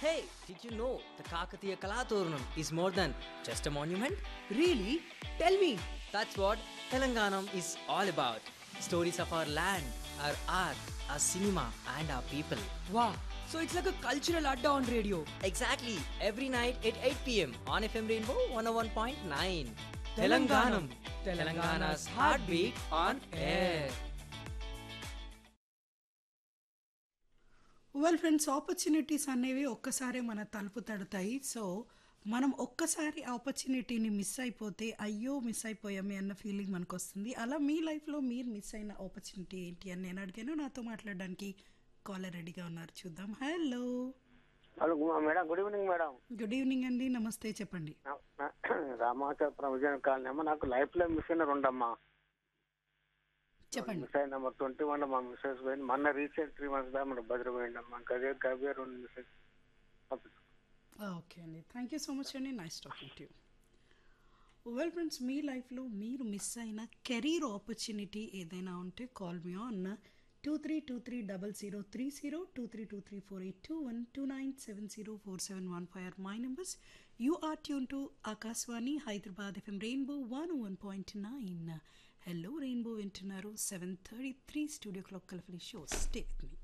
Hey, did you know the Kakatiya Kalaturnam is more than just a monument? Really? Tell me. That's what Telanganam is all about. Stories of our land, our art, our cinema, and our people. Wow. So it's like a cultural adda on radio. Exactly, every night at 8 pm on FM Rainbow 101.9. Telanganam. Telangana's heartbeat on air. Well friends opportunities అనేవి ఒక్కసారే మన తలుపు తడతాయి so మనం ఒక్కసారి ఆపర్చునిటీని miss అయిపోతే అయ్యో miss అయిపోయామే అన్న feeling మనకు వస్తుంది అలా మీ లైఫ్లో మీరు మిస్ అయిన ఆపర్చునిటీ ఏంటి అని నేను అడిగాను నాతో మాట్లాడడానికి కాలర్ రెడీగా ఉన్నారు చూద్దాం హలో హలో గు- madam good evening madam good evening అండి నమస్తే చెప్పండి నా- నా- రామాచపురం విజయనగరం కాలనీ అమ్మ నాకు లైఫ్ లో మిస్ అయిన రెండమ్మా చెప్పండి మిస్ అయిన నెంబర్ ట్వంటీ వన్ మా మిస్సెస్ పోయింది మొన్న రీసెంట్ త్రీ మంత్స్ బ్యాక్ మన భద్ర పోయిందమ్మా ఇంకా అదే గవ్య రెండు మిస్సెస్ ఓకే అండి థ్యాంక్ యూ సో మచ్ అండి nice talking to well friends మీ లైఫ్లో మీరు మిస్ అయిన కెరీర్ ఆపర్చునిటీ ఏదైనా ఉంటే call me on two three two three double zero three zero two three two three four eight two one two nine seven zero four seven one five or my numbers you are tune to Akashvani Hyderabad FM rainbow one one point nine hello rainbow వింటున్నారు seven thirty three studio clock కలిపి show stay with me